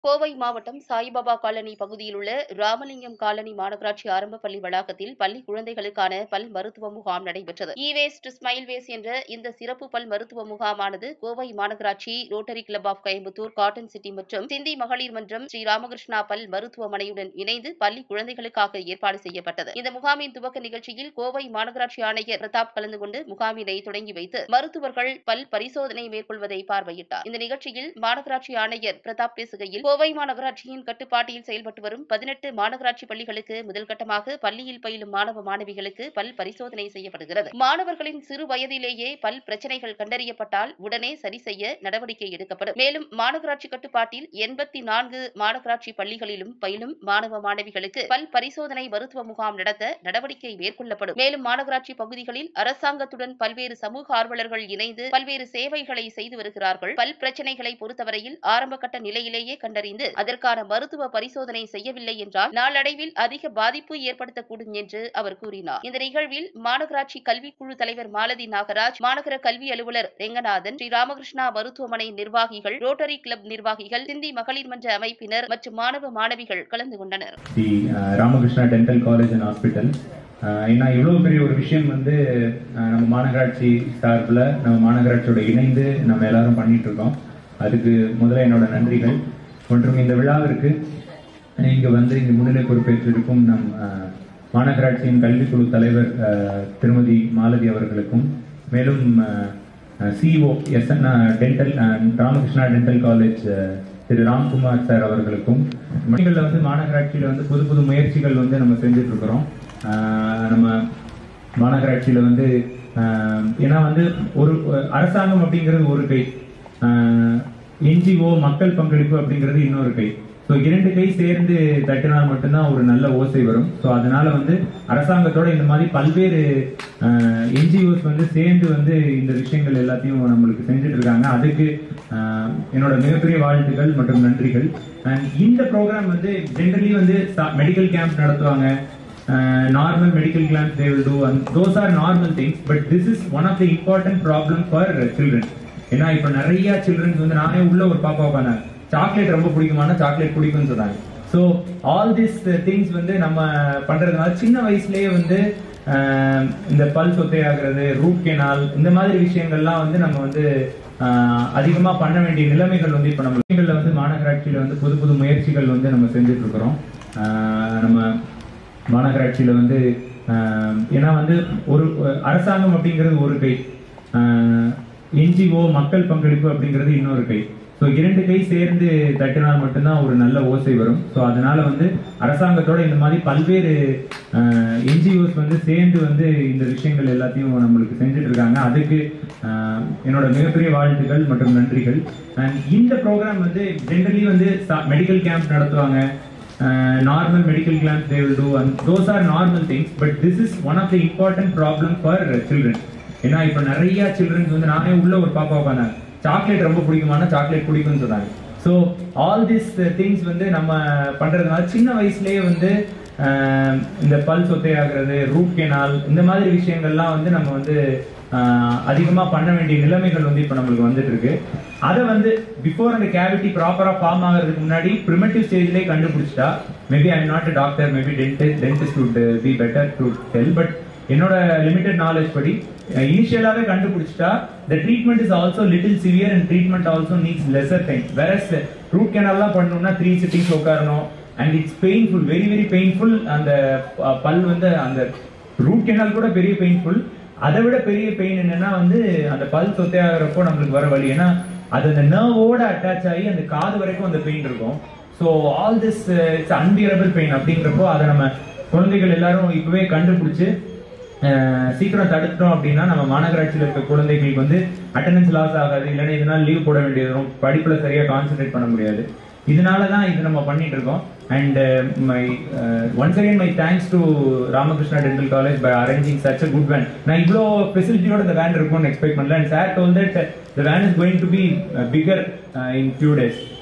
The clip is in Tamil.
கோவை மாவட்டம் சாய்பாபா காலனி பகுதியில் உள்ள ராமலிங்கம் காலனி மாநகராட்சி ஆரம்ப பள்ளி வளாகத்தில் பள்ளி குழந்தைகளுக்கான பல் மருத்துவ முகாம் நடைபெற்றது இ வேஸ்ட் ஸ்மைல் வேஸ் என்ற இந்த சிறப்பு பல் மருத்துவ முகாமானது கோவை மாநகராட்சி rotary club of Coimbatore cotton city மற்றும் சிந்தி மகளிர் மன்றம் ஸ்ரீ ராமகிருஷ்ணா பல் மருத்துவமனையுடன் இணைந்து பள்ளி குழந்தைகளுக்காக ஏற்பாடு செய்யப்பட்டது இந்த முகாமின் துவக்க நிகழ்ச்சியில் கோவை மாநகராட்சி ஆணையர் பிரதாப் கலந்து கொண்டு முகாமினை தொடங்கி வைத்து மருத்துவர்கள் பல் பரிசோதனை மேற்கொள்வதை பார்வையிட்டார் இந்த நிகழ்ச்சியில் மாநகராட்சி ஆணையர் பிரதாப் பேசுகையில் கோவை மாநகராட்சியின் கட்டுப்பாட்டில் செயல்பட்டு வரும் பதினெட்டு மாநகராட்சி பள்ளிகளுக்கு முதல் கட்டமாக பள்ளியில் பயிலும் மாணவ மாணவிகளுக்கு பல் பரிசோதனை செய்யப்படுகிறது மாணவர்களின் சிறு வயதிலேயே பல் பிரச்சனைகள் கண்டறியப்பட்டால் உடனே சரி செய்ய நடவடிக்கை எடுக்கப்படும் மேலும் மாநகராட்சி கட்டுப்பாட்டில் எண்பத்தி நான்கு மாநகராட்சி பள்ளிகளிலும் பயிலும் மாணவ மாணவிகளுக்கு பல் பரிசோதனை மருத்துவ முகாம் நடத்த நடவடிக்கை மேற்கொள்ளப்படும் மேலும் மாநகராட்சி பகுதிகளில் அரசாங்கத்துடன் பல்வேறு சமூக ஆர்வலர்கள் இணைந்து பல்வேறு சேவைகளை செய்து வருகிறார்கள் பல் பிரச்சனைகளை பொறுத்தவரையில் ஆரம்பகட்ட நிலையிலேயே கண்டறிந்து அதற்கான மருத்துவ பரிசோதனை செய்யவில்லை என்றால் நாளடைவில் அதிக பாதிப்பு ஏற்படுத்தக்கூடும் என்று அவர் கூறினார் இந்த நிகழ்வில் மாநகராட்சி கல்விக்குழு தலைவர் மாலதி நாகராஜ் மாநகர கல்வி அலுவலர் ரெங்கநாதன் ஸ்ரீ ராமகிருஷ்ணா மருத்துவமனை நிர்வாகிகள் ரோட்டரி கிளப் நிர்வாகிகள் சிந்தி மகளிர் மன்ற அமைப்பினர் மற்றும் மாணவ மாணவிகள் கலந்து கொண்டனர் the Ramakrishna dental college and hospital ஏன்னா இவ்வளோ பெரிய ஒரு விஷயம் வந்து அஹ், நம்ம மாநகராட்சி சார்பில் நம்ம மாநகராட்சியோட இணைந்து நம்ம எல்லாரும் பண்ணிட்டு இருக்கோம் அதுக்கு முதல்ல என்னோட நன்றிகள் மற்றும் இந்த விழாவிற்கு இங்கு வந்து இங்கு முன்னிலை பொறுப்பேற்றிருக்கும் நம் அஹ், மாநகராட்சியின் கல்விக்குழு தலைவர் அஹ், திருமதி மாலதி அவர்களுக்கும் மேலும் CEO SN dental Ramakrishna dental college அஹ், திரு ராம்குமார் சார் அவர்களுக்கும் மணிகளில் வந்து மாநகராட்சியில் வந்து புது புது முயற்சிகள் வந்து நம்ம செஞ்சுட்டு இருக்கிறோம் அஹ், நம்ம மாநகராட்சியில் வந்து அஹ், ஏன்னா வந்து ஒரு அரசாங்கம் அப்படிங்கிறது ஒரு கை என்ஜிஓ மக்கள் பங்களிப்பு அப்படிங்கிறது இன்னொரு கை ஸோ இரண்டு கை சேர்ந்து தட்டினால் மட்டும்தான் ஒரு நல்ல ஓசை வரும் ஸோ அதனால வந்து அரசாங்கத்தோட இந்த மாதிரி பல்வேறு என்ஜிஓஸ் வந்து சேர்ந்து வந்து இந்த விஷயங்கள் எல்லாத்தையும் நம்மளுக்கு செஞ்சுட்டு இருக்காங்க அதுக்கு அஹ், என்னோட மிகப்பெரிய வாழ்த்துக்கள் மற்றும் நன்றிகள் அண்ட் இந்த ப்ரோக்ராம் வந்து ஜென்ரலி வந்து மெடிக்கல் கேம்ப் நடத்துவாங்க normal medical claims they will do and those are normal things but this is one of the important problem for children ஏன்னா இப்ப நிறைய சில்ட்ரன்ஸ் வந்து நானே உள்ள ஒரு பாப்பா உட்காந்தாங்க சாக்லேட் ரொம்ப பிடிக்குமான சாக்லேட் பிடிக்கும்னு சொன்னாங்க ஸோ ஆல் திஸ் திங்ஸ் வந்து நம்ம பண்றதுனால சின்ன வயசுலயே வந்து ஆஹ், இந்த பல் சொத்தையாகிறது ரூட் கெனால் இந்த மாதிரி விஷயங்கள்லாம் வந்து நம்ம வந்து ஆஹ், அதிகமா பண்ண வேண்டிய நிலைமைகள் வந்து இப்ப நம்ம விஷயங்கள்ல வந்து மாநகராட்சியில வந்து புது புது முயற்சிகள் வந்து நம்ம செஞ்சுட்டு இருக்கிறோம் ஆஹ், நம்ம மாநகராட்சியில வந்து ஆஹ், ஏன்னா வந்து ஒரு அரசாங்கம் அப்படிங்கிறது ஒரு கை என்ஜிஓ மக்கள் பங்களிப்பு அப்படிங்கிறது இன்னொரு கை ஸோ இரண்டு கை சேர்ந்து தட்டினால் மட்டும்தான் ஒரு நல்ல ஓசை வரும் ஸோ அதனால வந்து அரசாங்கத்தோட இந்த மாதிரி பல்வேறு என்ஜிஓஸ் வந்து சேர்ந்து வந்து இந்த விஷயங்கள் எல்லாத்தையும் நம்மளுக்கு செஞ்சுட்டு இருக்காங்க அதுக்கு ஆஹ், என்னோட மிகப்பெரிய வாழ்த்துக்கள் மற்றும் நன்றிகள் அண்ட் இந்த ப்ரோக்ராம் வந்து ஜென்ரலி வந்து மெடிக்கல் கேம்ப் நடத்துவாங்க normal medical claims they will do and those are normal things but this is one of the important problem for children ஏன்னா இப்ப நிறைய சில்ட்ரன்ஸ் வந்து நானே உள்ள ஒரு பாப்பா உட்காந்தாங்க சாக்லேட் ரொம்ப பிடிக்குமான சாக்லேட் பிடிக்கும்னு சொன்னாங்க ஸோ ஆல் திஸ் திங்ஸ் வந்து நம்ம பண்றதுனால சின்ன வயசுலயே வந்து ஆஹ், இந்த பல் சொத்தையாகிறது ரூட் கெனால் இந்த மாதிரி விஷயங்கள்லாம் வந்து நம்ம வந்து ஆஹ், அதிகமா பண்ண வேண்டிய நிலைமைகள் வந்து இப்ப நம்மளுக்கு வந்துட்டு இருக்கு அதை வந்து பிஃபோர் அந்த கேவிட்டி ப்ராப்பரா ஃபார்ம் ஆகிறதுக்கு முன்னாடி ப்ரிமெட்டிவ் ஸ்டேஜ்லேயே கண்டுபிடிச்சிட்டா maybe I not a doctor maybe dentist dentist would be better to tell but என்னோட லிமிடெட் நாலேஜ் படி இனிஷியலாவே கண்டுபிடிச்சிட்டா the treatment is also little severe and treatment also needs lesser time வேற ரூட் கேனல்லாம் பண்ணணும்னா த்ரீ சிட்டிங்ஸ் உட்காரணும் and it's painful very very painful அந்த ப- பல் வந்து அந்த ரூட் கேனால் கூட பெரிய பெயின்ஃபுல் அதை விட பெரிய பெயின் என்னன்னா வந்து அந்த பல் சொத்தையாகிறப்போ நம்மளுக்கு வர வலி ஏன்னா அது அந்த நர்வோட அட்டாச் ஆகி அந்த காது வரைக்கும் அந்த பெயின் இருக்கும் so all this it's unbearable pain அப்படிங்கிறப்போ அதை நம்ம குழந்தைகள் எல்லாரும் இப்பவே கண்டுபிடிச்சு அஹ், சீக்கிரம் தடுத்துட்டோம் அப்படின்னா நம்ம மாநகராட்சியில் இருக்க குழந்தைகளுக்கு வந்து அட்டண்டன்ஸ் லாஸ் ஆகாது இல்லைன்னா இதனால லீவ் போட வேண்டியது வரும் படிப்புல சரியா கான்சென்ட்ரேட் பண்ண முடியாது இதனால தான் இது நம்ம பண்ணிட்டு இருக்கோம் and my once again my thanks to Ramakrishna dental college by arranging such a good van நான் இவ்வளோ ஃபெசிலிட்டியோட இந்த வேன் இருக்கும்னு எக்ஸ்பெக்ட் பண்ணல and sir told that the van is going to be bigger in few days